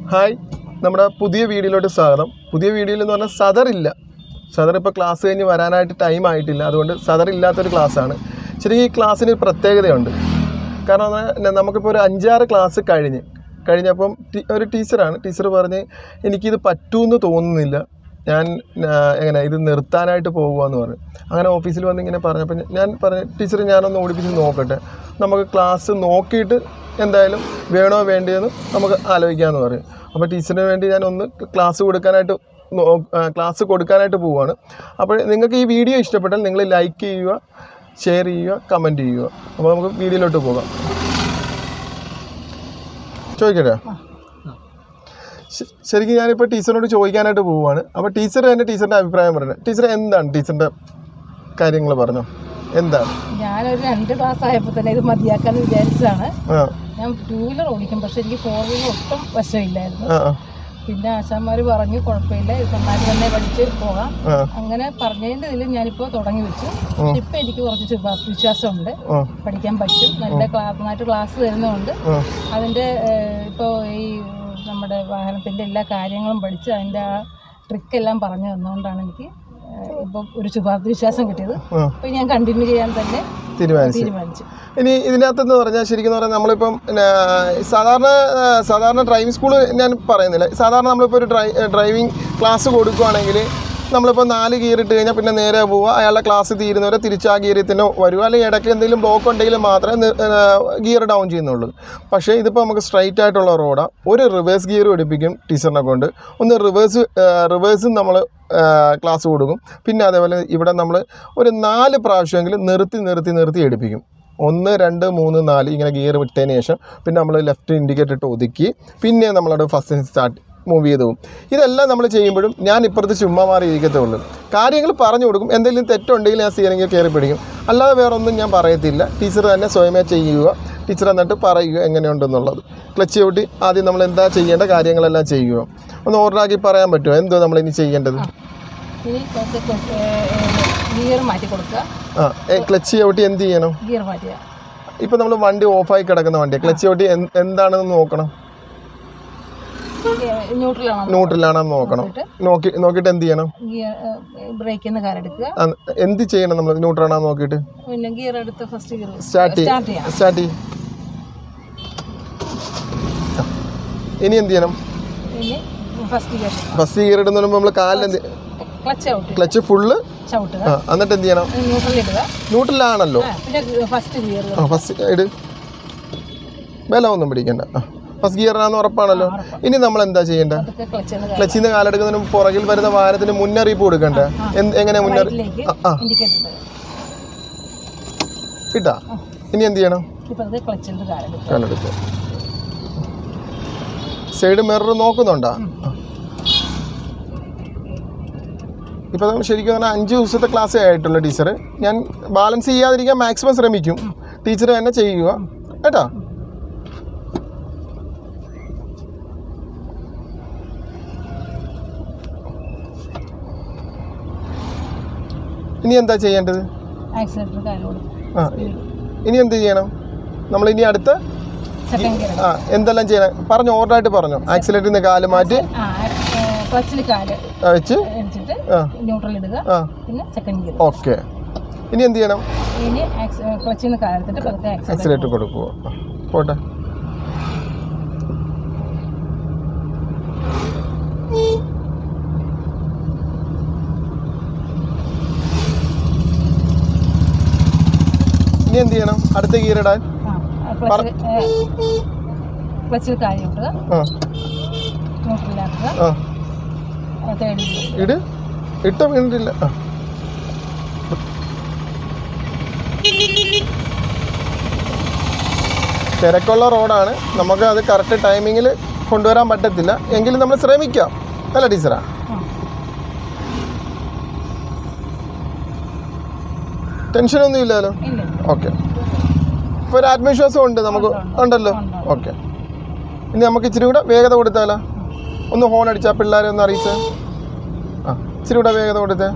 Hi നമ്മുടെ പുതിയ വീഡിയോയിലോട്ട് സ്വാഗതം പുതിയ വീഡിയോയിൽ എന്ന് പറഞ്ഞാൽ സദറില്ല സദർ ഇപ്പോൾ ക്ലാസ് കഴിഞ്ഞ് വരാനായിട്ട് ടൈം ആയിട്ടില്ല അതുകൊണ്ട് സദർ ഇല്ലാത്തൊരു ക്ലാസ്സാണ് ശരിക്കും ഈ ക്ലാസ്സിന് ഒരു പ്രത്യേകതയുണ്ട് കാരണം എന്ന് നമുക്കിപ്പോൾ ഒരു അഞ്ചാറ് ക്ലാസ് കഴിഞ്ഞ് കഴിഞ്ഞപ്പം ടി- ഒരു ടീച്ചറാണ് ടീച്ചർ പറഞ്ഞ് എനിക്കിത് പറ്റൂന്ന് തോന്നുന്നില്ല ഞാൻ ആ, എങ്ങനെ ഇത് നിർത്താനായിട്ട് പോകുകയെന്ന് പറഞ്ഞു അങ്ങനെ ഓഫീസിൽ വന്ന് ഇങ്ങനെ പറഞ്ഞപ്പോൾ ഞാൻ പറഞ്ഞു ടീച്ചർ ഞാനൊന്ന് ഓടിപ്പിച്ച് നോക്കട്ടെ നമുക്ക് ക്ലാസ് നോക്കിയിട്ട് എന്തായാലും വേണോ വേണ്ടിയെന്ന് നമുക്ക് ആലോചിക്കാമെന്ന് പറയും അപ്പോൾ ടീച്ചറിന് വേണ്ടി ഞാൻ ഒന്ന് ക്ലാസ് കൊടുക്കാനായിട്ട് നോ- ആ, ക്ലാസ് കൊടുക്കാനായിട്ട് പോവുകയാണ് അപ്പോൾ നിങ്ങൾക്ക് ഈ വീഡിയോ ഇഷ്ടപ്പെട്ടാൽ നിങ്ങൾ ലൈക്ക് ചെയ്യുക ഷെയർ ചെയ്യുക കമൻറ്റ് ചെയ്യുക അപ്പോൾ നമുക്ക് വീഡിയോയിലോട്ട് പോകാം ചോദിക്കട്ടെ ശ- ശരിക്കും ഞാനിപ്പോൾ ടീച്ചറിനോട് ചോദിക്കാനായിട്ട് പോവുകയാണ് അപ്പോൾ ടീച്ചർ തന്നെ ടീച്ചറിൻ്റെ അഭിപ്രായം പറയുന്നത് ടീച്ചർ എന്താണ് ടീച്ചറിൻ്റെ കാര്യങ്ങൾ പറഞ്ഞോ എന്താണ് ഞാനൊരു രണ്ട് ക്ലാസ് ആയപ്പോൾ തന്നെ ഇത് മതിയാക്കാന്ന് വിചാരിച്ചതാണ് ആ ഞാൻ ടൂ വീലർ ഓടിക്കും പക്ഷെ എനിക്ക് ഫോർ വീലർ ഒട്ടും വശമില്ലായിരുന്നു ആ ആ, പിന്നെ ആശാന്മാർ പറഞ്ഞു കുഴപ്പമില്ല ഇത് നന്നായിട്ട് തന്നെ പഠിച്ച് പോകാം ആ അങ്ങനെ പറഞ്ഞതിൻ്റെ ഇതിൽ ഞാനിപ്പോൾ തുടങ്ങി വെച്ചു പക്ഷെ ഇപ്പം എനിക്ക് കുറച്ച് ശുഭ- വിശ്വാസമുണ്ട് ആ പഠിക്കാൻ പറ്റും നല്ല ക്ലാസ് നന്നായിട്ട് ക്ലാസ് തരുന്നതുകൊണ്ട് ആ അതിൻ്റെ ഇപ്പോൾ ഈ നമ്മുടെ വാഹനത്തിൻ്റെ എല്ലാ കാര്യങ്ങളും പഠിച്ച് അതിൻ്റെ ആ ട്രിക്കെല്ലാം പറഞ്ഞു തന്നുകൊണ്ടാണ് എനിക്ക് ഇപ്പം ഒരു ശുഭാപ്തി വിശ്വാസം കിട്ടിയത് ആ അപ്പോൾ ഞാൻ കണ്ടിന്യൂ ചെയ്യാൻ തന്നെ തീരുമാനിച്ചു തീരുമാനിച്ചു ഇനി ഇതിനകത്തെന്ന് പറഞ്ഞാൽ ശരിക്കും പറഞ്ഞാൽ നമ്മളിപ്പം പിന്നെ, സാധാരണ ആ, സാധാരണ ഡ്രൈവിംഗ് സ്കൂൾ ഞാൻ പറയുന്നില്ല സാധാരണ നമ്മളിപ്പോൾ ഒരു ഡ്രൈ ഡ്രൈവിംഗ് ക്ലാസ് കൊടുക്കുകയാണെങ്കിൽ നമ്മളിപ്പോൾ നാല് ഗിയർ ഇട്ട് കഴിഞ്ഞാൽ പിന്നെ നേരെ പോവുക അയാളുടെ ക്ലാസ് തീരുന്നവരെ തിരിച്ച് ആ ഗിയറിൽ തന്നെ വരിക അല്ലെങ്കിൽ ഇടയ്ക്ക് എന്തെങ്കിലും ബ്ലോക്ക് ഉണ്ടെങ്കിൽ മാത്രമേ ഗിയർ ഡൗൺ ചെയ്യുന്നുള്ളൂ പക്ഷേ ഇതിപ്പോൾ നമുക്ക് സ്ട്രൈറ്റ് ആയിട്ടുള്ള റോഡാണ് ഒരു റിവേഴ്സ് ഗിയർ പഠിപ്പിക്കും ടീച്ചറിനെ കൊണ്ട് ഒന്ന് റിവേഴ്സ് റിവേഴ്സും നമ്മൾ ക്ലാസ് കൊടുക്കും പിന്നെ അതേപോലെ ഇവിടെ നമ്മൾ ഒരു നാല് പ്രാവശ്യമെങ്കിലും നിർത്തി നിർത്തി നിർത്തി എടുപ്പിക്കും ഒന്ന് രണ്ട് മൂന്ന് നാല് ഇങ്ങനെ ഗിയർ വിട്ടതിന് ശേഷം പിന്നെ നമ്മൾ ലെഫ്റ്റ് ഇൻഡിക്കേറ്റർ ഇട്ട് ഒതുക്കി പിന്നെ നമ്മളവിടെ ഫസ്റ്റ് സ്റ്റാർട്ട് മൂവ് ചെയ്ത് പോകും ഇതെല്ലാം നമ്മൾ ചെയ്യുമ്പോഴും ഞാൻ ഇപ്പുറത്ത് ചുമ്മാ മാറി ഇരിക്കത്തേ ഉള്ളൂ കാര്യങ്ങൾ പറഞ്ഞു കൊടുക്കും എന്തെങ്കിലും തെറ്റുണ്ടെങ്കിൽ ഞാൻ സ്റ്റിയറിംഗ് കയറി പിടിക്കും അല്ലാതെ വേറെ ഒന്നും ഞാൻ പറയത്തില്ല ടീച്ചർ തന്നെ സ്വയമേ ചെയ്യുക ടീച്ചർ എന്നിട്ട് പറയുക എങ്ങനെയുണ്ടെന്നുള്ളത് ക്ലച്ച് ചവിട്ടി ആദ്യം നമ്മൾ എന്താ ചെയ്യേണ്ട കാര്യങ്ങളെല്ലാം ചെയ്യുക ഒന്ന് ഓർഡറാക്കി പറയാൻ പറ്റുമോ എന്തോ നമ്മൾ ഇനി ചെയ്യേണ്ടത് ഇനി കുറച്ച് ഗിയർ മാറ്റി കൊടുക്കുക ആ ക്ലച്ച് ചവിട്ടി എന്ത് ചെയ്യണം ഗിയർ മാറ്റുക ഇപ്പം നമ്മൾ വണ്ടി ഓഫായി കിടക്കുന്ന വണ്ടിയാണ് ക്ലച്ച് ചവിട്ടി എന്ത് എന്താണെന്ന് നോക്കണം ന്യൂട്രലാണ് ന്യൂട്രലാണെന്ന് നോക്കണം നോക്കി നോക്കിയിട്ട് എന്ത് ചെയ്യണം ഗിയർ ബ്രേക്കിൽ നിന്ന് കാലെടുക്കുക ആ, എന്ത് ചെയ്യണം നമ്മൾ ന്യൂട്രലാണെന്ന് നോക്കിയിട്ട് പിന്നെ ഗിയർ എടുത്ത് ഫസ്റ്റ് ഗിയർ സ്റ്റാർട്ട് സ്റ്റാർട്ട് ചെയ്യാം സ്റ്റാർട്ട് ചെയ്യും ഇനി എന്ത് ചെയ്യണം ഇനി ഫസ്റ്റ് ഗിയർ ഫസ്റ്റ് ഗിയർ ഇടുന്ന പറയുമ്പോൾ നമ്മൾ കാലിൽ എന്ത് ക്ലച്ച് ഔട്ട് ക്ലച്ച് ഫുള്ള് ചവിട്ടുക ആ എന്നിട്ട് എന്ത് ചെയ്യണം ന്യൂട്രൽ ഇടുക ന്യൂട്രലാണല്ലോ ആ, പിന്നെ ഫസ്റ്റ് ഗിയർ ആ ഫസ്റ്റ് ഇട് ബലം ഒന്നും പിടിക്കണ്ട ആ ഫസ്റ്റ് ഗിയറാണെന്ന് ഉറപ്പാണല്ലോ ഇനി നമ്മൾ എന്താ ചെയ്യേണ്ടത് അതൊക്കെ ക്ലച്ച് എന്ന് ക്ലച്ചിൽ നിന്ന് കാലെടുക്കുന്നതിന് പുറകിൽ വരുന്ന വാഹനത്തിന് മുന്നറിയിപ്പ് കൊടുക്കണ്ടേ എന്ത് എങ്ങനെ മുന്നറിയിപ്പ് റൈറ്റിലേക്ക് ആ, ആ. ഇൻഡിക്കേറ്റർ ഇടുക ഇട്ടാ ഇനി എന്ത് ചെയ്യണം ഇപ്പം അത് ക്ലച്ചിൽ നിന്ന് കാലെടുക്കുക കാലെടുക്കുക സൈഡ് മിറർ നോക്കുന്നുണ്ടോ ഇപ്പം നമ്മൾ ശരിക്കും പറഞ്ഞാൽ അഞ്ച് ദിവസത്തെ ക്ലാസ്സേ ആയിട്ടുള്ള ടീച്ചർ ഞാൻ ബാലൻസ് ചെയ്യാതിരിക്കാൻ മാക്സിമം ശ്രമിക്കും ടീച്ചർ തന്നെ ചെയ്യുക കേട്ടോ ഇനി എന്താ ചെയ്യേണ്ടത് ആക്സിലേറ്റർ കാല് കൊടുക്കും ആ ഇനി എന്ത് ചെയ്യണം നമ്മൾ ഇനി അടുത്ത സെക്കൻഡ് ഗിയർ ആ എന്തെല്ലാം ചെയ്യണം പറഞ്ഞു ഓർഡറായിട്ട് പറഞ്ഞു ആക്സിലേറ്ററിൽ നിന്ന് കാല് മാറ്റി ആ ക്ലച്ചിൽ കാല് ആ, വെച്ച് അടിച്ചിട്ട് ആ ന്യൂട്രൽ ഇടുക ആ പിന്നെ സെക്കൻഡ് ഗിയർ ഓക്കെ ഇനി എന്ത് ചെയ്യണം ഇനി ക്ലച്ചിൽ നിന്ന് കാലെടുത്തിട്ട് പതുക്കെ ആക്സിലേറ്റർ ആക്സിലേറ്റർ കൊടുക്കുക ആ, പോട്ടെ ഇനി എന്ത് ചെയ്യണം അടുത്ത ഗിയർ ഇടാൻ ക്ലച്ചിൽ ക്ലച്ചിൽ കാല് വിട്ടുക ആ ന്യൂട്രലാക്കുക ആ തേർഡ് ഗിയർ ഇട് ഇട്ട വീണിട്ടില്ല ആ തിരക്കുള്ള റോഡാണ് നമുക്ക് അത് കറക്റ്റ് ടൈമിങ്ങിൽ കൊണ്ടുവരാൻ പറ്റത്തില്ല എങ്കിലും നമ്മൾ ശ്രമിക്കാം അല്ല ടീച്ചറാ ടെൻഷനൊന്നും ഇല്ലല്ലോ ഇല്ല ഓക്കെ ഇപ്പോൾ ഒരു ആത്മവിശ്വാസം ഉണ്ട് നമുക്ക് ഉണ്ടല്ലോ ഓക്കെ ഇനി നമുക്ക് ഇച്ചിരി കൂടെ വേഗത കൊടുത്താലോ ഒന്ന് ഹോൺ അടിച്ചാൽ പിള്ളേരെ ഒന്ന് അറിയിച്ചേ ആ ഇച്ചിരി കൂടെ വേഗത കൊടുത്തേ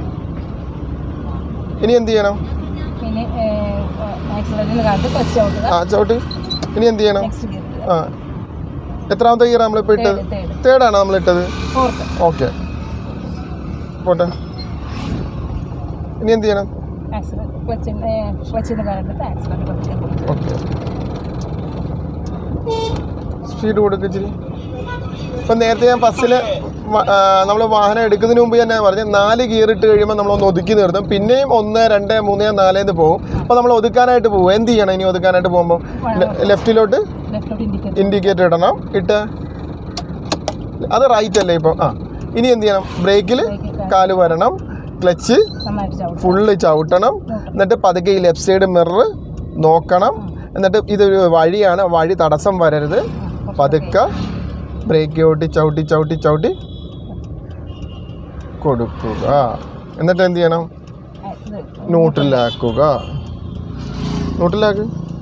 ഇനി എന്ത് ചെയ്യണം ഇനി ആക്സിലേറ്ററിന് കാലത്ത് ക്ലച്ച് ഔട്ടുക ആ ചവിട്ട് ഇനി എന്ത് ചെയ്യണം നെക്സ്റ്റ് ഗിയർ ഇടുക ആ എത്രാമത്തെ ഗിയർ നമ്മളിപ്പോൾ ഇട്ടത് തേർഡ് തേർഡ് തേർഡാണ് നമ്മൾ ഇട്ടത് ഫോർത്ത് ഓക്കെ പോട്ടെ ഇനി എന്ത് ചെയ്യണം ആക്സിഡൻറ്റ് ക്ലച്ചിൻ്റെ ക്ലച്ചിൻ്റെ കാലെടുത്ത് ആക്സിഡൻറ്റ് പതുക്കെ കൊടുക്കുക ഓക്കെ സ്പീഡ് കൊടുക്കുക ഇച്ചിരി ഇപ്പം നേരത്തെ ഞാൻ ബസ്സിൽ നമ്മൾ വാഹനം എടുക്കുന്നതിന് മുമ്പ് ഞാൻ പറഞ്ഞു നാല് ഗിയർ ഇട്ട് കഴിയുമ്പോൾ നമ്മളൊന്ന് ഒതുക്കി നിർത്തും പിന്നെയും ഒന്ന് രണ്ട് മൂന്ന് നാലേന്ന് പോകും അപ്പോൾ നമ്മൾ ഒതുക്കാനായിട്ട് പോകും എന്ത് ചെയ്യണം ഇനി ഒതുക്കാനായിട്ട് പോകുമ്പോൾ ലെഫ്റ്റിലോട്ട് ലെഫ്റ്റോട്ട് ഇൻഡിക്കേറ്റ് ഇൻഡിക്കേറ്റർ ഇടണം ഇട്ട് അത് റൈറ്റ് അല്ലേ ഇപ്പോൾ ആ ഇനി എന്ത് ചെയ്യണം ബ്രേക്കിൽ കാല് വരണം ക്ലച്ച് നന്നായിട്ട് ചവിട്ടും ഫുള്ള് ചവിട്ടണം എന്നിട്ട് പതുക്കെ ഈ ലെഫ്റ്റ് സൈഡ് മിറർ നോക്കണം എന്നിട്ട് ഇതൊരു വഴിയാണ് വഴി തടസ്സം വരരുത് പതുക്കെ ബ്രേക്ക് ചവിട്ടി ചവിട്ടി ചവിട്ടി ചവിട്ടി കൊടുക്കുക എന്നിട്ട് എന്ത് ചെയ്യണം ഇത് ന്യൂട്രലാക്കുക ന്യൂട്രലാക്ക്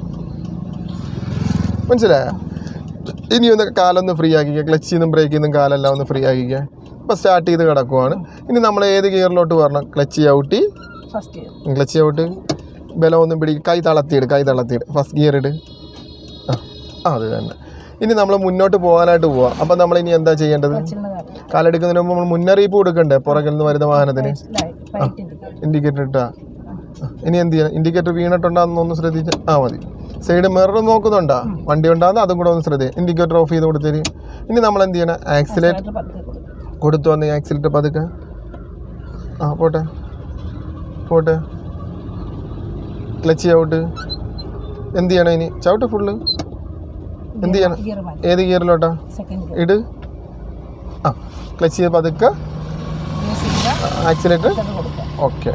മനസ്സിലായോ ഇനി ഒന്ന് കാലൊന്ന് ഫ്രീ ആക്കിക്കുക ക്ലച്ചിൽ നിന്നും ബ്രേക്കിൽ നിന്നും കാലെല്ലാം ഒന്ന് ഫ്രീ ആക്കിക്കുക ഇപ്പോൾ സ്റ്റാർട്ട് ചെയ്ത് കിടക്കുവാണ് ഇനി നമ്മൾ ഏത് ഗിയറിലോട്ട് വരണം ക്ലച്ച് ചവിട്ടി ഫസ്റ്റ് ഇയർ ക്ലച്ച് ചവിട്ട് ബലം ഒന്നും പിടി കൈ തളർത്തിയിട് കൈ തളർത്തിയിട് ഫസ്റ്റ് ഗിയർ ഇട് ആ ആ, അത് തന്നെ ഇനി നമ്മൾ മുന്നോട്ട് പോകാനായിട്ട് പോവാം അപ്പം നമ്മൾ ഇനി എന്താ ചെയ്യേണ്ടത് ക്ലച്ചിൻ്റെ കാലം കാലെടുക്കുന്നതിന് മുമ്പ് നമ്മൾ മുന്നറിയിപ്പ് കൊടുക്കണ്ടേ പുറകിൽ നിന്ന് വരുന്ന വാഹനത്തിന് റൈറ്റ് ഇൻഡിക്കേറ്റ് ഇൻഡിക്കേറ്റർ ഇട്ടാ ആ, ഇനി എന്ത് ചെയ്യണം ഇൻഡിക്കേറ്റർ വീണിട്ടുണ്ടാന്ന് ഒന്ന് ശ്രദ്ധിച്ച് ആ മതി സൈഡ് മിറർ നോക്കുന്നുണ്ടാ വണ്ടി ഉണ്ടാകുന്ന അതും കൂടെ ഒന്ന് ശ്രദ്ധിക്കുക ഇൻഡിക്കേറ്റർ ഓഫ് ചെയ്ത് കൊടുത്തേര് ഇനി നമ്മൾ എന്ത് ചെയ്യണം ആക്സിലേറ്റർ പതുക്കെ കൊടുക്കുക കൊടുത്തു വന്ന് ആക്സിലേറ്റർ പതുക്കെ ആ പോട്ടെ പോട്ടെ ക്ലച്ച് ചവിട്ട് എന്ത് ചെയ്യണം ഇനി ചവിട്ട് ഫുള്ള് എന്ത് ചെയ്യണം ഗിയർ മാറ്റി ഏത് ഗിയറിലോട്ടാ സെക്കൻഡ് ഗിയർ ഇട് ആ ക്ലച്ച് ചെയ്ത് പതുക്കെ യൂസ് ചെയ്യുക ആക്സിലേറ്റർ അത് കൊടുക്കുക ഓക്കെ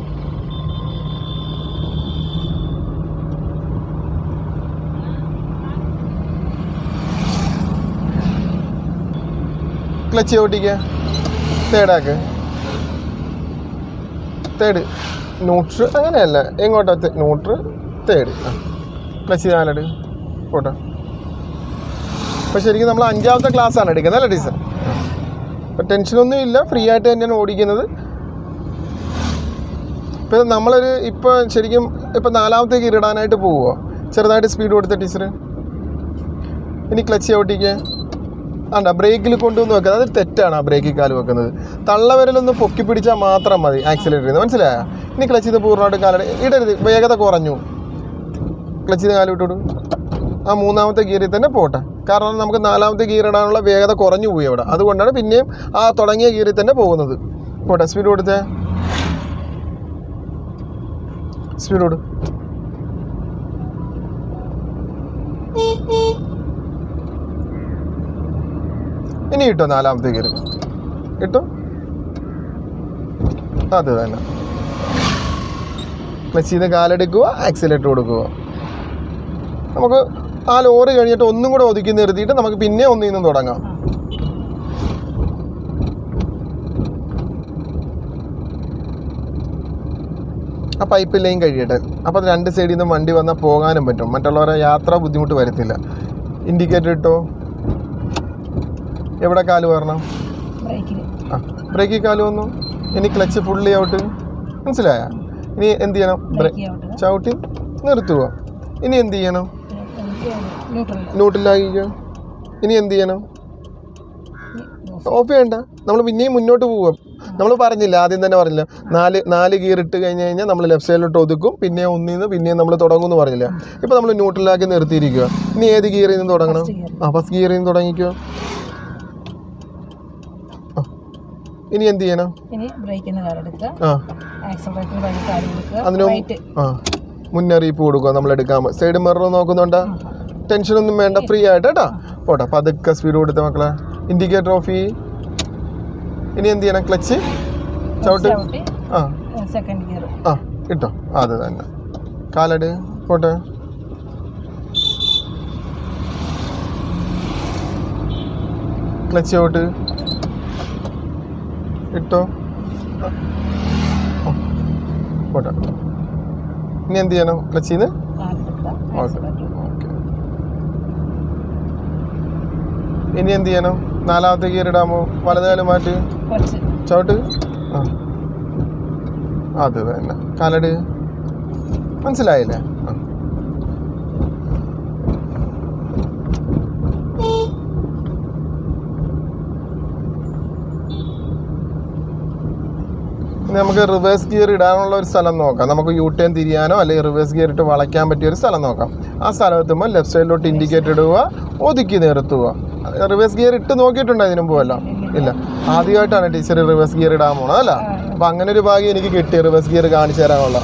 ക്ലച്ച് ഓട്ടിക്ക തേടാക്ക് തേട് ന്യൂട്ര് അങ്ങനെയല്ല എങ്ങോട്ടാ ന്യൂട്ര് തേട് ആ ക്ലച്ച് നാലട് പോട്ടെ അപ്പോൾ ശരിക്കും നമ്മൾ അഞ്ചാമത്തെ ക്ലാസ്സാണ് എടുക്കുന്നത് അല്ലേ ടീച്ചർ അപ്പോൾ ടെൻഷനൊന്നും ഇല്ല ഫ്രീ ആയിട്ട് തന്നെയാണ് ഓടിക്കുന്നത് ഇപ്പം നമ്മളൊരു ഇപ്പോൾ ശരിക്കും ഇപ്പം നാലാമത്തെ ഗിയർ ഇടാനായിട്ട് പോവുമോ ചെറുതായിട്ട് സ്പീഡ് കൊടുത്ത ടീച്ചർ ഇനി ക്ലച്ച് ചവിട്ടിക്ക് ആണ്ട ബ്രേക്കിൽ കൊണ്ടുവന്ന് വെക്കുന്നത് അത് തെറ്റാണ് ആ ബ്രേക്കിൽ കാല് വെക്കുന്നത് തള്ളവിരലൊന്ന് പൊക്കി പിടിച്ചാൽ മാത്രം മതി ആക്സിലേറ്റർ ചെയ്യുന്നത് മനസ്സിലായോ ഇനി ക്ലച്ച് ചെയ്ത് പൂർണ്ണമായിട്ട് കാല ഇടരുത് വേഗത കുറഞ്ഞു ക്ലച്ച് ചെയ്ത് കാല് വിട്ടോടു ആ മൂന്നാമത്തെ ഗിയറിൽ തന്നെ പോട്ടെ കാരണം നമുക്ക് നാലാമത്തെ ഗിയർ ഇടാനുള്ള വേഗത കുറഞ്ഞു പോയി അവിടെ അതുകൊണ്ടാണ് പിന്നെയും ആ തുടങ്ങിയ ഗിയറിൽ തന്നെ പോകുന്നത് പോട്ടെ സ്പീഡ് കൊടുത്തേ സ്പീഡ് കൊടു ഇനി കിട്ടോ നാലാമത്തെ ഗിയർ കിട്ടും അത് തന്നെ ക്ലച്ച് ചെയ്ത് കാലെടുക്കുക ആക്സിലേറ്റർ കൊടുക്കുക നമുക്ക് ആ ലോറി കഴിഞ്ഞിട്ട് ഒന്നും കൂടെ ഒതുക്കി നിർത്തിയിട്ട് നമുക്ക് പിന്നെ ഒന്നിൽ നിന്നും തുടങ്ങാം ആ പൈപ്പ് ലൈൻ കഴിയട്ടെ അപ്പോൾ രണ്ട് സൈഡിൽ നിന്ന് വണ്ടി വന്നാൽ പോകാനും പറ്റും മറ്റുള്ളവരെ യാത്ര ബുദ്ധിമുട്ട് വരത്തില്ല ഇൻഡിക്കേറ്റർ ഇട്ടോ എവിടെ കാല് വരണം ബ്രേക്കിൽ ആ ബ്രേക്കിൽ കാല് വന്നു ഇനി ക്ലച്ച് ഫുള്ളി ഔട്ട് മനസ്സിലായ ഇനി എന്ത് ചെയ്യണം ബ്രേ ബ്രേക്ക് ഔട്ട് ചവിട്ടി നിർത്തുക ഇനി എന്ത് ചെയ്യണം ന്യൂട്രൽ ന്യൂട്രലാക്കിക്കോ ഇനി എന്ത് ചെയ്യണം ഓഫ് ചെയ്യണ്ട നമ്മൾ പിന്നെയും മുന്നോട്ട് പോവുക നമ്മൾ പറഞ്ഞില്ല ആദ്യം തന്നെ പറഞ്ഞില്ല നാല് നാല് ഗിയർ ഇട്ട് കഴിഞ്ഞ് കഴിഞ്ഞാൽ നമ്മൾ ലെഫ്റ്റ് സൈഡിലോട്ട് ഒതുക്കും പിന്നെ ഒന്നിൽ നിന്ന് പിന്നെയും നമ്മൾ തുടങ്ങും എന്ന് പറഞ്ഞില്ല ഇപ്പോൾ നമ്മൾ ന്യൂട്രലാക്കി നിർത്തിയിരിക്കുക ഇനി ഏത് ഗിയറിൽ നിന്ന് തുടങ്ങണം ഗിയർ ആ ഫസ്റ്റ് ഗിയറിൽ നിന്ന് തുടങ്ങിക്കോ ആ. ഇനി എന്ത് ചെയ്യണം ഇനി ബ്രേക്കിൽ നിന്ന് കാലെടുക്കുക ആ ആക്സലറേറ്റർ വഴി കാല് കൊടുക്കുക അതിനും റൈറ്റ് ആ മുന്നറിയിപ്പ് കൊടുക്കുക നമ്മൾ എടുക്കാൻ സൈഡ് മിറർ നോക്കുന്നുണ്ടോ ടെൻഷനൊന്നും വേണ്ട ഫ്രീ ആയിട്ട് കേട്ടോ പോട്ടെ പതുക്കെ സ്പീഡ് കൊടുത്ത മക്കളെ ഇൻഡിക്കേറ്റർ ഓഫ് ചെയ്യ് ഇനി എന്ത് ചെയ്യണം ക്ലച്ച് ചവിട്ട് ചവിട്ടി ആ സെക്കൻഡ് ഗിയർ ആ ഇട്ടോ അത് തന്നെ കാലട് പോട്ടെ ക്ലച്ച് ചവിട്ട് ഇട്ടോ ആ. പോട്ടെ ഇനി എന്ത് ചെയ്യണം ക്ലച്ച് ചെയ്ത് കാലെടുക്കുക ഓക്കെ ആക്സലറേറ്റർ ഓക്കെ ഇനി എന്ത് ചെയ്യണം നാലാമത്തെ ഗിയർ ഇടാമോ വലതുകാലം മാറ്റി ക്ലച്ച് ചവിട്ട് ആ അത് തന്നെ കാലട് മനസ്സിലായില്ലേ ആ ഇനി നമുക്ക് റിവേഴ്സ് ഗിയർ ഇടാനുള്ള ഒരു സ്ഥലം നോക്കാം നമുക്ക് യു ടേൺ തിരിയാനോ അല്ലെങ്കിൽ റിവേഴ്സ് ഗിയർ ഇട്ട് വളയ്ക്കാൻ പറ്റിയ ഒരു സ്ഥലം നോക്കാം ആ സ്ഥലം എത്തുമ്പോൾ ലെഫ്റ്റ് സൈഡിലോട്ട് ഇൻഡിക്കേറ്റർ ഇടുക ഒതുക്കി നിർത്തുക റിവേഴ്സ് ഗിയർ ഇട്ട് നോക്കിയിട്ടുണ്ടോ ഇതിനു മുമ്പല്ല ഇല്ല ആദ്യമായിട്ടാണ് ടീച്ചർ റിവേഴ്സ് ഗിയർ ഇടാൻ പോണത് അല്ല അപ്പം അങ്ങനെ ഒരു ഭാഗ്യം എനിക്ക് കിട്ടി റിവേഴ്സ് ഗിയർ കാണിച്ചു തരാനുള്ള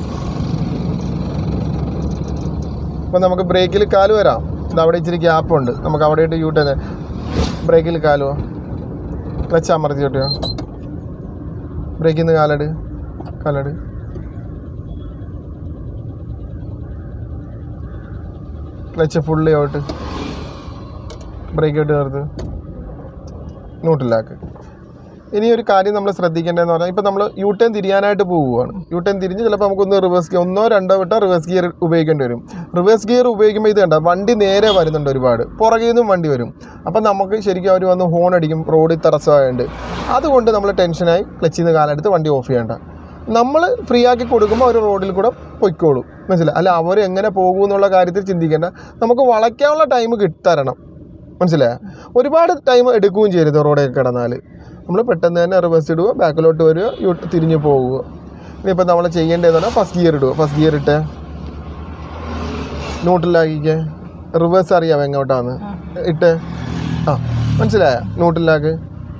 അപ്പം നമുക്ക് ബ്രേക്കിൽ കാല് വരാം ഇത് അവിടെ ഇച്ചിരി ഗ്യാപ്പ് ഉണ്ട് നമുക്ക് അവിടെ ഇട്ട് യൂട്ട് ചെയ്ത് ബ്രേക്കിൽ കാലുവോ ക്ലച്ച് അമർത്തി കിട്ടിയോ ബ്രേക്കിൽ നിന്ന് കാലട് കാലട് clutch fully out brake out ചേർത്ത് ന്യൂട്രലാക്ക് ഇനി ഒരു കാര്യം നമ്മൾ ശ്രദ്ധിക്കേണ്ടതെന്ന് പറഞ്ഞാൽ ഇപ്പോൾ നമ്മൾ യു ടേൺ തിരിയാനായിട്ട് പോവുകയാണ് യു ടേൺ തിരിഞ്ഞ് ചിലപ്പോൾ നമുക്കൊന്ന് റിവേഴ്സ് ഗിയർ ഒന്നോ രണ്ടോ വട്ടം റിവേഴ്സ് ഗിയർ ഉപയോഗിക്കേണ്ടി വരും റിവേഴ്സ് ഗിയർ ഉപയോഗിക്കുമ്പോൾ ഇത് കണ്ട വണ്ടി നേരെ വരുന്നുണ്ട് ഒരുപാട് പുറകിൽ നിന്നും വണ്ടി വരും അപ്പം നമുക്ക് ശരിക്കും അവർ വന്ന് ഹോൺ അടിക്കും റോഡിൽ തടസ്സമായുണ്ട് അതുകൊണ്ട് നമ്മൾ ടെൻഷനായി ക്ലച്ചിൽ നിന്ന് കാലെടുത്ത് വണ്ടി ഓഫ് ചെയ്യേണ്ട നമ്മൾ ഫ്രീ ആക്കി കൊടുക്കുമ്പോൾ അവർ റോഡിൽ കൂടെ പൊയ്ക്കോളും മനസ്സിലായി അല്ല അവർ എങ്ങനെ പോകും എന്നുള്ള കാര്യത്തിൽ ചിന്തിക്കേണ്ട നമുക്ക് വളയ്ക്കാനുള്ള ടൈം കിട്ടരണം മനസ്സിലായോ ഒരുപാട് ടൈം എടുക്കുകയും ചെയ്യരുത് റോഡൊക്കെ കിടന്നാൽ നമ്മൾ പെട്ടെന്ന് തന്നെ റിവേഴ്സ് ഇടുക ബാക്കിലോട്ട് വരിക യു തിരിഞ്ഞ് പോവുക ഇനിയിപ്പോൾ നമ്മൾ ചെയ്യേണ്ടതെന്ന് പറഞ്ഞാൽ ഫസ്റ്റ് ഗിയർ ഇടുക ഫസ്റ്റ് ഗിയർ ഇട്ട് ന്യൂട്രലാക്കിക്ക് റിവേഴ്സ് അറിയാം എങ്ങോട്ടാന്ന് ഇട്ട് ആ മനസ്സിലായ ന്യൂട്രലാക്ക്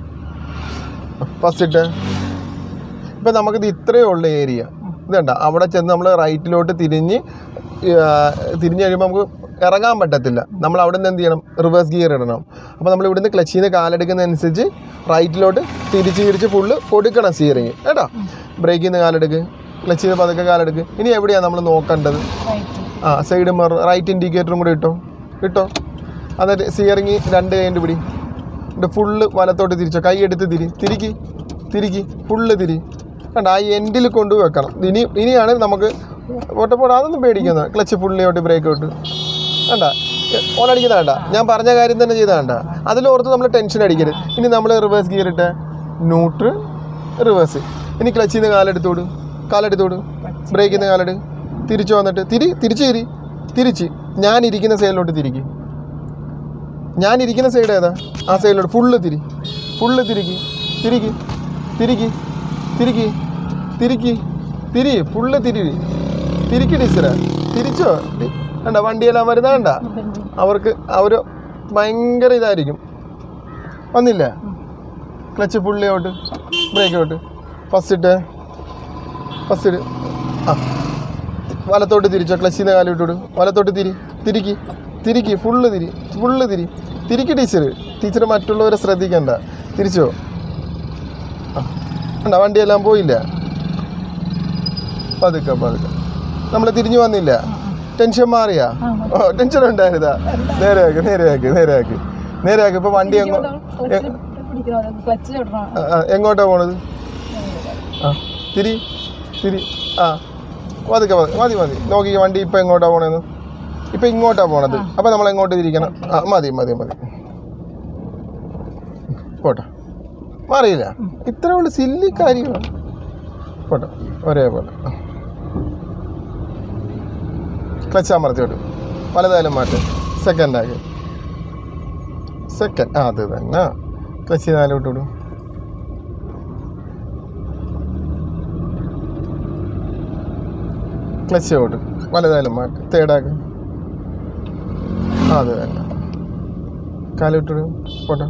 ഫസ്റ്റ് ഇട്ട് ഇപ്പം നമുക്കിത് ഇത്രയേ ഉള്ള ഏരിയ ഇതുണ്ട അവിടെ ചെന്ന് നമ്മൾ റൈറ്റിലോട്ട് തിരിഞ്ഞ് ആ, തിരിഞ്ഞ് കഴിയുമ്പോൾ നമുക്ക് ഇറങ്ങാൻ പറ്റത്തില്ല നമ്മൾ അവിടെ നിന്ന് എന്ത് ചെയ്യണം റിവേഴ്സ് ഗിയർ ഇടണം അപ്പോൾ നമ്മൾ ഇവിടുന്ന് ക്ലച്ചിൽ നിന്ന് കാലെടുക്കുന്നതനുസരിച്ച് റൈറ്റിലോട്ട് തിരിച്ച് തിരിച്ച് ഫുള്ള് കൊടുക്കണം സ്റ്റിയറിങ് കേട്ടോ ബ്രേക്കിൽ നിന്ന് കാലെടുക്ക് ക്ലച്ചിൽ നിന്ന് പതുക്കെ കാലെടുക്ക് ഇനി എവിടെയാണ് നമ്മൾ നോക്കേണ്ടത് റൈറ്റ് ആ സൈഡ് മിറർ റൈറ്റ് ഇൻഡിക്കേറ്ററും കൂടി ഇട്ടോ ഇട്ടോ എന്നിട്ട് സ്റ്റിയറിങ് രണ്ട് കൈൻ്റെ പിടി എന്നിട്ട് ഫുള്ള് വലത്തോട്ട് തിരിച്ചോ കൈ എടുത്ത് തിരി തിരിക്ക് തിരിക്ക് ഫുള്ള് തിരി കണ്ട ആ എൻഡിൽ കൊണ്ട് വെക്കണം ഇനി ഇനിയാണ് നമുക്ക് ഓട്ടപ്പോടെ അതൊന്നും പേടിക്കുന്നത് ക്ലച്ച് ഫുള്ളിയോട്ട് ബ്രേക്ക് ഔട്ട് വേണ്ട ഓണടിക്കുന്ന വേണ്ട ഞാൻ പറഞ്ഞ കാര്യം തന്നെ ചെയ്താൽ വേണ്ട അതിലോർത്ത് നമ്മൾ ടെൻഷൻ അടിക്കരുത് ഇനി നമ്മൾ റിവേഴ്സ് ഗിയർ ഇട്ട് ന്യൂട്രൽ റിവേഴ്സ് ഇനി ക്ലച്ചിൽ നിന്ന് കാലെടുത്തോട് കാലെടുത്തോട് ബ്രേക്കിൽ നിന്ന് കാലെട് തിരിച്ചു വന്നിട്ട് തിരി തിരിച്ച് തിരി തിരിച്ച് ഞാൻ ഇരിക്കുന്ന സൈഡിലോട്ട് തിരിക്കും ഞാൻ ഇരിക്കുന്ന സൈഡ് ഏതാ ആ സൈഡിലോട്ട് ഫുള്ള് തിരി ഫുള്ള് തിരിക്ക് തിരിക്ക് തിരിക്ക് തിരിക്ക് തിരിക്ക് തിരി ഫുള്ള് തിരി തിരിക്ക് ടീച്ചറെ തിരിച്ചോ ടി- കണ്ട വണ്ടിയെല്ലാം വരുന്ന കണ്ട അവർക്ക് അവർ ഭയങ്കര ഇതായിരിക്കും വന്നില്ല clutch fully out brake out first ഇട്ട് ഫസ്റ്റ് ഇട് ആ വലത്തോട്ട് തിരിച്ചോ ക്ലച്ചിൽ നിന്ന് കാലം ഇട്ടോട് വലത്തോട്ട് തിരി തിരിക്ക് തിരിക്ക് ഫുള്ള് തിരി ഫുള്ള് തിരി തിരിക്ക് ടീച്ചർ ടീച്ചർ മറ്റുള്ളവരെ ശ്രദ്ധിക്കണ്ട തിരിച്ചോ ആ കണ്ട വണ്ടിയെല്ലാം പോയില്ല പതുക്കെ പതുക്കെ നമ്മൾ തിരിഞ്ഞു വന്നില്ല ടെൻഷൻ മാറിയാ ഓ ടെൻഷൻ ഉണ്ടായിരുന്നാ നേരെയാക്ക് നേരെയാക്ക് നേരെയാക്ക് നേരെയാക്ക് ഇപ്പൊ വണ്ടി എങ്ങോ എ- ക്ലച്ച് ഇടണം ആ, ആ, എങ്ങോട്ടാ പോണത് ആ തിരി തിരി ആ പതുക്കെ മതി മതി മതി നോക്കി വണ്ടി ഇപ്പം എങ്ങോട്ടാ പോണേന്ന് ഇപ്പം ഇങ്ങോട്ടാ പോണത് അപ്പം നമ്മൾ എങ്ങോട്ട് തിരിക്കണം ആ മതി മതി മതി പോട്ടെ മാറിയില്ല ഇത്ര ഉള്ളു സില്ലി കാര്യമാണ് പോട്ടെ ഒരേപോലെ ക്ലച്ച് അമർത്തി വിട്ടു പലതായാലും മാറ്റും സെക്കൻഡ് ആക്കി സെക്കൻഡ് ആ അത് തന്നെ ക്ലച്ച് നാല് വിട്ടു വിടും ക്ലച്ച് ഔട്ട് വലുതായാലും മാറ്റി തേർഡാക്ക് അത് തന്നെ കാലിട്ടു പോട്ടെ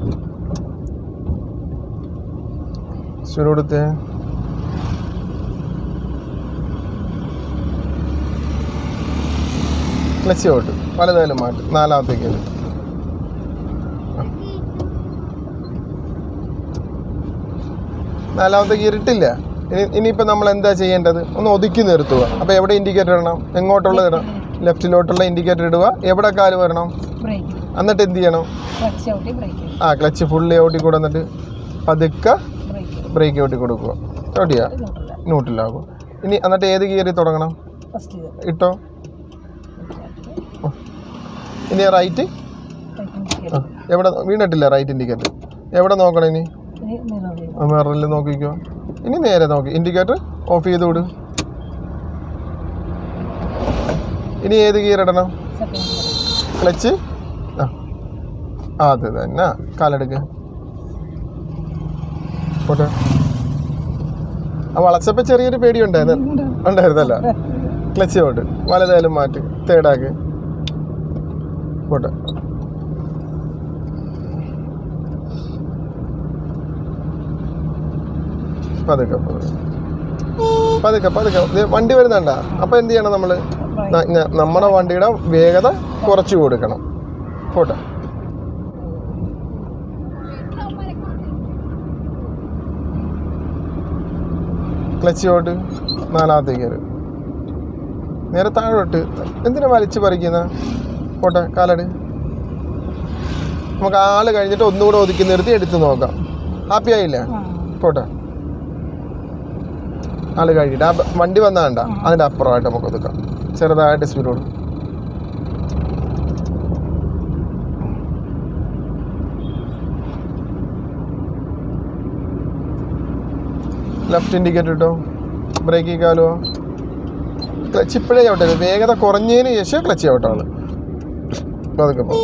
ശരി കൊടുത്തേ ക്ലച്ച് ഔട്ട് വലുതായാലും മാറ്റി നാലാമത്തേക്ക് ഇട്. നാലാമത്തെ ഗിയർ ഇട്ടില്ല ഇനി ഇനിയിപ്പോൾ നമ്മൾ എന്താ ചെയ്യേണ്ടത് ഒന്ന് ഒതുക്കി നിർത്തുക അപ്പോൾ എവിടെ ഇൻഡിക്കേറ്റർ ഇടണം എങ്ങോട്ടുള്ളത് ഇടണം ലെഫ്റ്റിലോട്ടുള്ള ഇൻഡിക്കേറ്റർ ഇടുക എവിടെ കാല് വരണം ബ്രേക്ക് എന്നിട്ട് എന്ത് ചെയ്യണം ക്ലച്ച് ചവിട്ടി ബ്രേക്ക് ആ ക്ലച്ച് ഫുള്ളി ഔട്ടി കൂടെ എന്നിട്ട് പതുക്കെ ബ്രേക്ക് ബ്രേക്ക് ഔട്ടി കൊടുക്കുക ചവിട്ടിയാ ന്യൂട്രല ന്യൂട്ടിലാകും ഇനി എന്നിട്ട് ഏത് ഗിയറിൽ തുടങ്ങണം ഫസ്റ്റ് ഇത് ഇട്ടോ ഓ. ഇനി റൈറ്റ് സെക്കൻഡ് ആ എവിടെ വീണിട്ടില്ല റൈറ്റ് ഇൻഡിക്കേറ്റർ എവിടെ നോക്കണം ഇനി ഇനി നിറവ് മിററിൽ നോക്കിക്കോ ഇനി നേരെ നോക്കി ഇൻഡിക്കേറ്റർ ഓഫ് ചെയ്ത് വിട് ഇനി ഏത് ഗിയർ ഇടണം സെക്കൻഡ് ക്ലച്ച് ആ ആ, അത് തന്നെ കാലെടുക്ക് പോട്ടെ ആ വളച്ചപ്പോൾ ചെറിയൊരു പേടി ഉണ്ടായിരുന്നു ഉണ്ടായിരുന്നല്ലോ ക്ലച്ച് ഔട്ട് വലതായാലും മാറ്റി തേടാക്ക് പോട്ടെ പതുക്കെ പതുക്കെ പതുക്കെ പതുക്കെ ദേ വണ്ടി വരുന്നുണ്ട അപ്പം എന്ത് ചെയ്യണം നമ്മൾ നമ്മുടെ വണ്ടിയുടെ വേഗത കുറച്ച് കൊടുക്കണം പോട്ടെ ക്ലച്ച് ഔട്ട് നാലാമത്തെ ഗിയർ നേരെ താഴോട്ട് എന്തിനാ വലിച്ചു പറിക്കുന്ന പോട്ടെ കാലട് നമുക്ക് ആള് കഴിഞ്ഞിട്ട് ഒന്നുകൂടെ ഒതുക്കി നിർത്തി എടുത്ത് നോക്കാം ഹാപ്പി ആയില്ലേ ആ പോട്ടെ ആള് കഴിഞ്ഞിട്ട് ആ ബ- വണ്ടി വന്നാണ്ട അതിൻ്റെ അപ്പുറമായിട്ട് നമുക്ക് ഒതുക്കാം ചെറുതായിട്ട് സ്പീഡ് കൊടുക്കും ലെഫ്റ്റ് ഇൻഡിക്കേറ്റർ ഇട്ടോ ബ്രേക്ക് കാലോ ക്ലച്ച് ഇപ്പോഴേ ചവിട്ടരുത് വേഗത കുറഞ്ഞതിന് ശേഷം ക്ലച്ച് ചവിട്ടാണ് പതുക്കെ പോ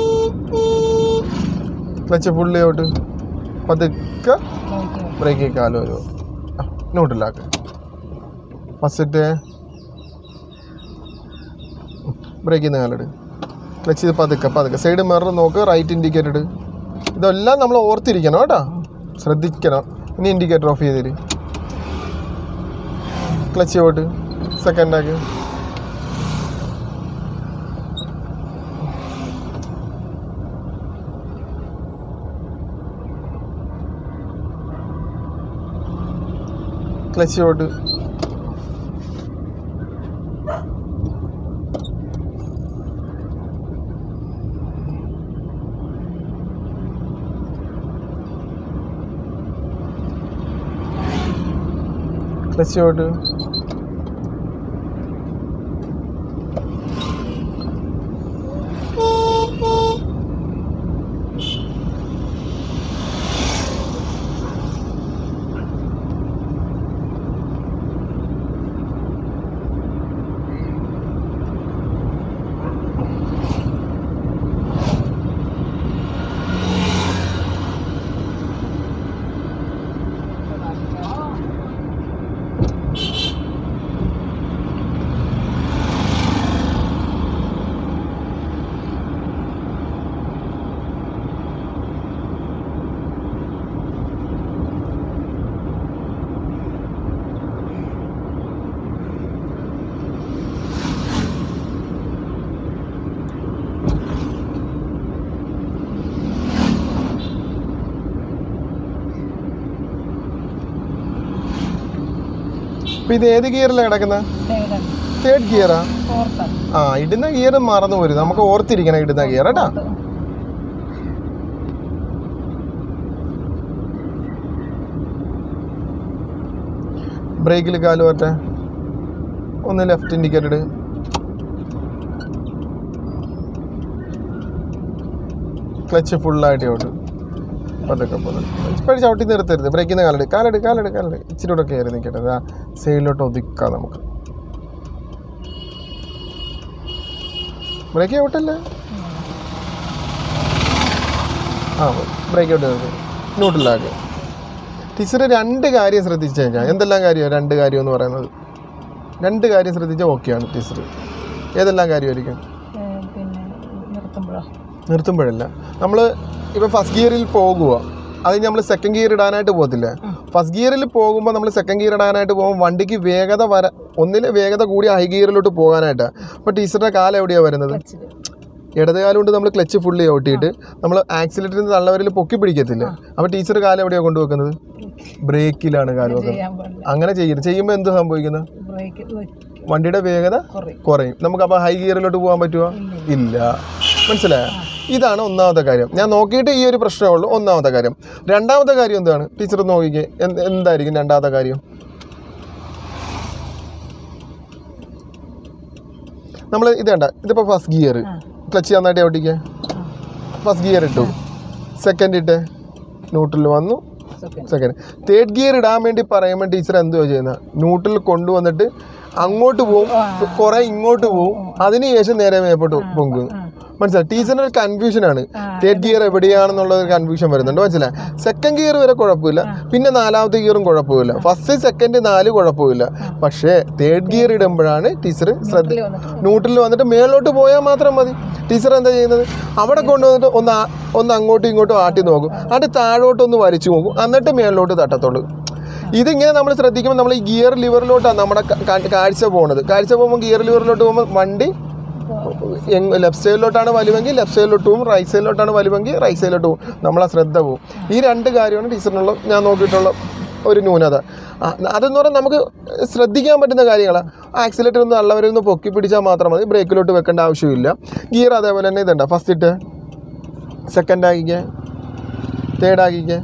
ക്ലച്ച് ഫുള്ളി ഔട്ട് പതുക്കെ ബൈക്ക് ബ്രേക്ക് കാലം ഒരു ന്യൂട്രലാക്ക് ഫസ്റ്റ് ബ്രേക്കിൽ നിന്ന് കാലിട് ക്ലച്ച് ചെയ്ത് പതുക്കെ പതുക്കെ സൈഡ് മിറർ നോക്ക് റൈറ്റ് ഇൻഡിക്കേറ്റർ ഇട് ഇതെല്ലാം നമ്മൾ ഓർത്തിരിക്കണം കേട്ടോ ശ്രദ്ധിക്കണം ഇനി ഇൻഡിക്കേറ്റർ ഓഫ് ചെയ്തിര് ക്ലച്ച് ഓട്ട് സെക്കൻഡ് ആക്ക് ക്ലച്ച് ഓട്ട് ക്ലച്ച് ഓട്ട് ഇപ്പം ഇത് ഏത് ഗിയറിലാണ് കിടക്കുന്നത് തേർഡ് തേർഡ് ഗിയറാ ഫോർത്ത് ആ ഇടുന്ന ഗിയർ മറന്നു പോരും നമുക്ക് ഓർത്തിരിക്കണം ഇടുന്ന ഗിയർ കേട്ടാ ബ്രേക്കിൽ കാല് പറ്റേ ഒന്ന് ലെഫ്റ്റ് ഇൻഡിക്കേറ്റർ ഇട് ക്ലച്ച് ഫുള്ളായിട്ട് ഔട്ട് പതുക്കെ പതുക്കെ ഇപ്പോഴും ചവിട്ടി നിർത്തരുത് ബ്രേക്കിൽ നിന്ന് കാലെട് കാലെട് കാലെട് കാലെട് ഇച്ചിരി കൂടെ കയറി നിൽക്കട്ടെ ആ സൈഡിലോട്ട് ഒതുക്കാം നമുക്ക് ബ്രേക്ക് ഔട്ടല്ലേ ആ ബ്രേക്ക് ഔട്ട് നിർത്തി ന്യൂട്രലാക്ക് ടീച്ചർ രണ്ട് കാര്യം ശ്രദ്ധിച്ചു കഴിഞ്ഞാൽ എന്തെല്ലാം കാര്യമാണ് രണ്ട് കാര്യം എന്ന് പറയുന്നത് രണ്ട് കാര്യം ശ്രദ്ധിച്ചാൽ ഓക്കെയാണ് ടീച്ചർ ഏതെല്ലാം കാര്യമായിരിക്കും പിന്നെ നിർത്തുമ്പോഴോ നിർത്തുമ്പോഴല്ല നമ്മൾ ഇപ്പോൾ ഫസ്റ്റ് ഗിയറിൽ പോകുക അത് നമ്മൾ സെക്കൻഡ് ഗിയർ ഇടാനായിട്ട് പോകത്തില്ല ഫസ്റ്റ് ഗിയറിൽ പോകുമ്പോൾ നമ്മൾ സെക്കൻഡ് ഗിയർ ഇടാനായിട്ട് പോകുമ്പോൾ വണ്ടിക്ക് വേഗത വര ഒന്നിൽ വേഗത കൂടി ഹൈ ഗിയറിലോട്ട് പോകാനായിട്ട് അപ്പോൾ ടീച്ചറുടെ കാലം എവിടെയാണ് വരുന്നത് ക്ലച്ചിൽ ഇടത് കാലം കൊണ്ട് നമ്മൾ ക്ലച്ച് ഫുള്ളി ഔട്ടിയിട്ട് നമ്മൾ ആക്സിലേറ്ററിൽ നിന്ന് തള്ളവരിൽ പൊക്കി പിടിക്കത്തില്ല അപ്പോൾ ടീച്ചർ കാലം എവിടെയാണ് കൊണ്ടുവെക്കുന്നത് ബ്രേക്കിലാണ് കാലം വെക്കുന്നത് ചെയ്യാൻ പാടില്ല അങ്ങനെ ചെയ്യരുത് ചെയ്യുമ്പോൾ എന്ത് സംഭവിക്കുന്നത് ബ്രേക്ക് വണ്ടിയുടെ വേഗത കുറയും കുറയും നമുക്ക് അപ്പോൾ ഹൈ ഗിയറിലോട്ട് പോകാൻ പറ്റുമോ ഇല്ല മനസ്സിലായോ ഇതാണ് ഒന്നാമത്തെ കാര്യം ഞാൻ നോക്കിയിട്ട് ഈ ഒരു പ്രശ്നമേ ഉള്ളൂ ഒന്നാമത്തെ കാര്യം രണ്ടാമത്തെ കാര്യം എന്താണ് ടീച്ചർ നോക്കിക്കേ എന്ത് എന്തായിരിക്കും രണ്ടാമത്തെ കാര്യം നമ്മൾ ഇത് വേണ്ട ഇതിപ്പോൾ ഫസ്റ്റ് ഗിയർ ക്ലച്ച് നന്നായിട്ട് ഓട്ടിക്കുക ഫസ്റ്റ് ഗിയർ ഇട്ടു സെക്കൻഡ് ഇട്ട് ന്യൂട്രൽ വന്നു സെക്കൻഡ് സെക്കൻഡ് തേർഡ് ഗിയർ ഇടാൻ വേണ്ടി പറയുമ്പോൾ ടീച്ചർ എന്തുവാ ചെയ്യുന്നത് ന്യൂട്രൽ കൊണ്ടുവന്നിട്ട് അങ്ങോട്ട് പോവും കുറേ ഇങ്ങോട്ട് പോവും അതിനുശേഷം നേരെ മേപ്പോട്ട് പൊങ്ങും മനസ്സിലായി ടീച്ചറിന് ഒരു കൺഫ്യൂഷനാണ് തേർഡ് ഗിയർ എവിടെയാണെന്നുള്ള ഒരു കൺഫ്യൂഷൻ വരുന്നുണ്ട് മനസ്സിലായി സെക്കൻഡ് ഗിയർ വരെ കുഴപ്പമില്ല പിന്നെ നാലാമത്തെ ഗിയറും കുഴപ്പമില്ല ഫസ്റ്റ് സെക്കൻഡ് നാല് കുഴപ്പമില്ല പക്ഷേ തേർഡ് ഗിയർ ഇടുമ്പോഴാണ് ടീച്ചർ ശ്രദ്ധ ഇതില് വന്നിട്ട് ന്യൂട്രലിൽ വന്നിട്ട് മേലോട്ട് പോയാൽ മാത്രം മതി ടീച്ചർ എന്താ ചെയ്യുന്നത് അവിടെ കൊണ്ടുവന്നിട്ട് ഒന്ന് ആ- ഒന്ന് അങ്ങോട്ടും ഇങ്ങോട്ടും ആട്ടി നോക്കും എന്നിട്ട് താഴോട്ടൊന്ന് വലിച്ചു നോക്കും എന്നിട്ട് മേളിലോട്ട് തട്ടത്തുള്ളൂ ഇതിങ്ങനെ നമ്മൾ ശ്രദ്ധിക്കുമ്പോൾ നമ്മൾ ഈ ഗിയർ ലിവറിലോട്ടാണ് നമ്മുടെ ക- ക- കാഴ്ച പോകുന്നത് കാഴ്ച പോകുമ്പോൾ ഗിയർ ലിവറിലോട്ട് പോകുമ്പോൾ വണ്ടി ലെഫ്റ്റ് സൈഡിലോട്ടാണ് വലിവെങ്കിൽ ലെഫ്റ്റ് സൈഡിലോട്ട് പോകും റൈറ്റ് സൈഡിലോട്ടാണ് വലിവെങ്കിൽ റൈറ്റ് സൈഡിലോട്ട് പോകും നമ്മളെ ശ്രദ്ധ പോകും ഈ രണ്ട് കാര്യമാണ് ടീച്ചറിനുള്ള ഞാൻ നോക്കിയിട്ടുള്ള ഒരു ന്യൂനത ആ, അതെന്ന് പറഞ്ഞാൽ നമുക്ക് ശ്രദ്ധിക്കാൻ പറ്റുന്ന കാര്യങ്ങളാണ് ആക്സിലേറ്റർ ഒന്ന് തള്ളവരൊന്ന് പൊക്കി പിടിച്ചാൽ മാത്രം മതി ബ്രേക്കിലോട്ട് വെക്കേണ്ട ആവശ്യമില്ല ഗിയർ അതേപോലെ തന്നെ ഇതുണ്ട് ഫസ്റ്റ് ഇട്ട് സെക്കൻഡ് ആക്കിക്കേ തേർഡ് ആക്കിക്കേ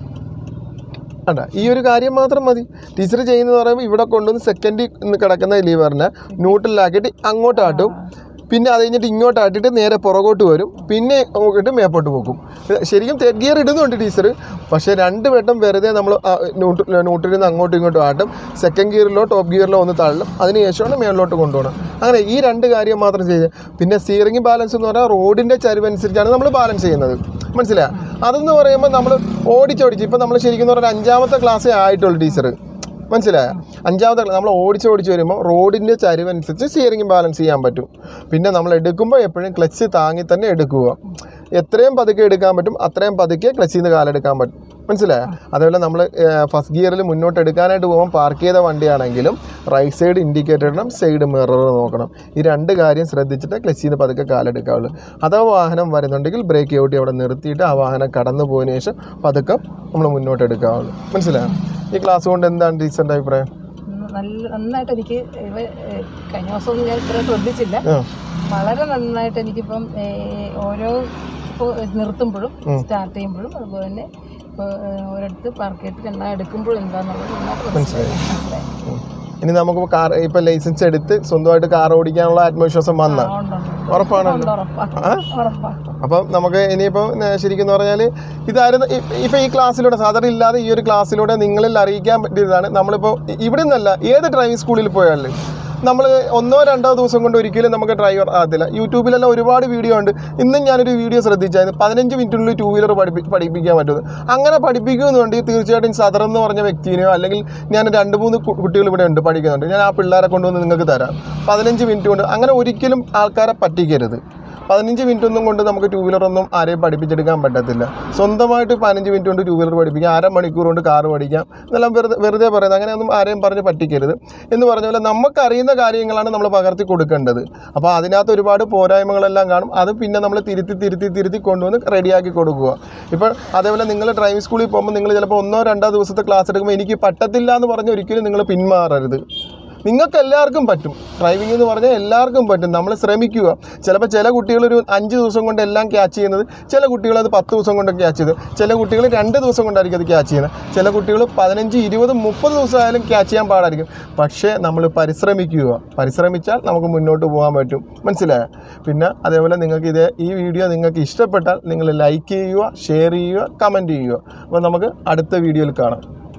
അണ്ട ഈ ഒരു കാര്യം മാത്രം മതി ടീച്ചർ ചെയ്യുന്നത് പറയുമ്പോൾ ഇവിടെ കൊണ്ടുവന്ന് സെക്കൻഡ് കിടക്കുന്ന ലീവറിനെ ന്യൂട്രലാക്കിയിട്ട് അങ്ങോട്ടാട്ടും പിന്നെ അത് കഴിഞ്ഞിട്ട് ഇങ്ങോട്ടാട്ടിട്ട് നേരെ പുറകോട്ട് വരും പിന്നെ നോക്കിയിട്ട് മേപ്പോട്ട് പോകും ശരിക്കും തേർഡ് ഗിയർ ഇടുന്നുണ്ട് ടീച്ചർ പക്ഷേ രണ്ട് വട്ടം വെറുതെ നമ്മൾ ന്യൂട്രലിൽ നിന്ന് അങ്ങോട്ടും ഇങ്ങോട്ടും ആട്ടും സെക്കൻഡ് ഗിയറിലോ ടോപ്പ് ഗിയറിലോ ഒന്ന് തള്ളും അതിനുശേഷമാണ് മേളിലോട്ട് കൊണ്ടുപോകണം അങ്ങനെ ഈ രണ്ട് കാര്യം മാത്രം ചെയ്ത് പിന്നെ സ്റ്റിയറിംഗ് ബാലൻസ് എന്ന് പറഞ്ഞാൽ റോഡിൻ്റെ ചരിവനുസരിച്ചാണ് നമ്മൾ ബാലൻസ് ചെയ്യുന്നത് മനസ്സിലായോ അതെന്ന് പറയുമ്പോൾ നമ്മൾ ഓടിച്ചോടിച്ച് ഇപ്പം നമ്മൾ ശരിക്കും പറഞ്ഞാൽ അഞ്ചാമത്തെ ക്ലാസ്സേ ആയിട്ടുള്ളൂ ടീച്ചർ മനസ്സിലായോ അഞ്ചാമത്തെ ക്ലാസ് നമ്മൾ ഓടിച്ച് ഓടിച്ച് വരുമ്പോൾ റോഡിൻ്റെ ചരിവനുസരിച്ച് സ്റ്റിയറിംഗ് ബാലൻസ് ചെയ്യാൻ പറ്റും പിന്നെ നമ്മൾ എടുക്കുമ്പോൾ എപ്പോഴും ക്ലച്ച് താങ്ങി തന്നെ എടുക്കുക എത്രയും പതുക്കെ എടുക്കാൻ പറ്റും അത്രയും പതുക്കെ ക്ലച്ചിൽ നിന്ന് കാലെടുക്കാൻ പറ്റും മനസ്സിലായോ അതേപോലെ നമ്മൾ ഫസ്റ്റ് ഗിയറിൽ മുന്നോട്ട് എടുക്കാനായിട്ട് പോകുമ്പോൾ പാർക്ക് ചെയ്ത വണ്ടിയാണെങ്കിലും റൈറ്റ് സൈഡ് ഇൻഡിക്കേറ്റർ ഇടണം സൈഡ് മിറർ നോക്കണം ഈ രണ്ട് കാര്യം ശ്രദ്ധിച്ചിട്ട് ക്ലച്ചിൽ നിന്ന് പതുക്കെ കാലെടുക്കാവുള്ളൂ അഥവാ വാഹനം വരുന്നുണ്ടെങ്കിൽ ബ്രേക്ക് ഔട്ടി അവിടെ നിർത്തിയിട്ട് ആ വാഹനം കടന്നു പോയതിനു ശേഷം പതുക്കെ നമ്മൾ മുന്നോട്ട് എടുക്കാവുള്ളൂ മനസ്സിലായോ ഈ ക്ലാസ് കൊണ്ട് എന്താണ് ടീച്ചറിൻ്റെ അഭിപ്രായം നല്ല നന്നായിട്ട് എനിക്ക് ഇവ ഏഹ്, കഴിഞ്ഞ ദിവസമൊന്നും ഞാൻ ഇത്ര ശ്രദ്ധിച്ചില്ല ആ വളരെ നന്നായിട്ട് എനിക്കിപ്പം ഏഹ്, ഓരോ ഇപ്പോൾ നിർത്തുമ്പോഴും സ്റ്റാർട്ട് ചെയ്യുമ്പോഴും അതുപോലെ തന്നെ ഇപ്പോൾ ഒരിടത്ത് പാർക്ക് ചെയ്തിട്ട് എണ്ണ എടുക്കുമ്പോഴും എന്താണെന്നുള്ളത് നന്നായിട്ട് മനസ്സിലായി മനസ്സിലായി ഉം. ഇനി നമുക്ക് കാർ ഇപ്പം ലൈസൻസ് എടുത്ത് സ്വന്തമായിട്ട് കാർ ഓടിക്കാനുള്ള ആത്മവിശ്വാസം വന്ന ആ, ഉണ്ട്, ഉണ്ട്, ഉണ്ട്. ഉറപ്പാണല്ലോ ഉണ്ട്, ഉറപ്പാ ആ? ഉറപ്പാ അപ്പം നമുക്ക് ഇനിയിപ്പോൾ ശരിക്കും എന്ന് പറഞ്ഞാൽ ഇതായിരുന്നു ഇപ്പം ഈ ക്ലാസ്സിലൂടെ സാധാരണ ഇല്ലാതെ ഈ ഒരു ക്ലാസ്സിലൂടെ നിങ്ങളിൽ അറിയിക്കാൻ പറ്റിയതാണ് നമ്മളിപ്പോൾ ഇ- ഇവിടെ നിന്നല്ല ഏത് ഡ്രൈവിംഗ് സ്കൂളിൽ പോയാലും നമ്മൾ ഒന്നോ രണ്ടോ ദിവസം കൊണ്ട് ഒരിക്കലും നമുക്ക് ഡ്രൈവർ ആകത്തില്ല യൂട്യൂബിലെല്ലാം ഒരുപാട് വീഡിയോ ഉണ്ട് ഇന്നും ഞാനൊരു വീഡിയോ ശ്രദ്ധിച്ചായിരുന്നു പതിനഞ്ച് മിനിറ്റിനുള്ളിൽ ടൂ വീലർ പഠിപ്പി പഠിപ്പിക്കാൻ പറ്റുന്നത് അങ്ങനെ പഠിപ്പിക്കുന്നുണ്ടെങ്കിൽ തീർച്ചയായിട്ടും സദർ എന്ന് പറഞ്ഞ വ്യക്തിനെയോ അല്ലെങ്കിൽ ഞാൻ രണ്ട് മൂന്ന് കു- കുട്ടികൾ ഇവിടെ ഉണ്ട് പഠിക്കുന്നുണ്ട് ഞാൻ ആ പിള്ളേരെ കൊണ്ടുവന്ന് നിങ്ങൾക്ക് തരാം പതിനഞ്ച് മിനിറ്റ് കൊണ്ട് അങ്ങനെ ഒരിക്കലും ആൾക്കാരെ പറ്റിക്കരുത് പതിനഞ്ച് മിനിറ്റ് ഒന്നും കൊണ്ട് നമുക്ക് ടൂ വീലർ ഒന്നും ആരെയും പഠിപ്പിച്ചെടുക്കാൻ പറ്റത്തില്ല സ്വന്തമായിട്ട് പതിനഞ്ച് മിനിറ്റ് കൊണ്ട് ടൂ വീലർ പഠിപ്പിക്കാം അരമണിക്കൂർ കൊണ്ട് കാർ പഠിക്കാം എന്നെല്ലാം വെറുതെ വെറുതെ പറയുന്നത് അങ്ങനെയൊന്നും ആരെയും പറഞ്ഞ് പറ്റിക്കരുത് എന്ന് പറഞ്ഞ പോലെ നമുക്കറിയുന്ന കാര്യങ്ങളാണ് നമ്മൾ പകർത്തി കൊടുക്കേണ്ടത് അപ്പോൾ അതിനകത്ത് ഒരുപാട് പോരായ്മകളെല്ലാം കാണും അത് പിന്നെ നമ്മൾ തിരുത്തി തിരുത്തി തിരുത്തി കൊണ്ടുവന്ന് റെഡിയാക്കി കൊടുക്കുക ഇപ്പോൾ അതേപോലെ നിങ്ങൾ ഡ്രൈവിംഗ് സ്കൂളിൽ പോകുമ്പോൾ നിങ്ങൾ ചിലപ്പോൾ ഒന്നോ രണ്ടോ ദിവസത്തെ ക്ലാസ് എടുക്കുമ്പോൾ എനിക്ക് പറ്റത്തില്ല എന്ന് പറഞ്ഞ് ഒരിക്കലും നിങ്ങൾ പിന്മാറരുത് നിങ്ങൾക്ക് എല്ലാവർക്കും പറ്റും ഡ്രൈവിംഗ് എന്ന് പറഞ്ഞാൽ എല്ലാവർക്കും പറ്റും നമ്മൾ ശ്രമിക്കുക ചിലപ്പോൾ ചില കുട്ടികൾ ഒരു അഞ്ച് ദിവസം കൊണ്ട് എല്ലാം ക്യാച്ച് ചെയ്യുന്നത് ചില കുട്ടികൾ അത് പത്ത് ദിവസം കൊണ്ട് ക്യാച്ച് ചെയ്ത് ചില കുട്ടികൾ രണ്ട് ദിവസം കൊണ്ടായിരിക്കും അത് ക്യാച്ച് ചെയ്യുന്നത് ചില കുട്ടികൾ പതിനഞ്ച് ഇരുപത് മുപ്പത് ദിവസം ആയാലും ക്യാച്ച് ചെയ്യാൻ പാടായിരിക്കും പക്ഷേ നമ്മൾ പരിശ്രമിക്കുക പരിശ്രമിച്ചാൽ നമുക്ക് മുന്നോട്ട് പോകാൻ പറ്റും മനസ്സിലായോ പിന്നെ അതേപോലെ നിങ്ങൾക്ക് ഇതേ ഈ വീഡിയോ നിങ്ങൾക്ക് ഇഷ്ടപ്പെട്ടാൽ നിങ്ങൾ ലൈക്ക് ചെയ്യുക ഷെയർ ചെയ്യുക കമൻറ്റ് ചെയ്യുക അപ്പോൾ നമുക്ക് അടുത്ത വീഡിയോയിൽ കാണാം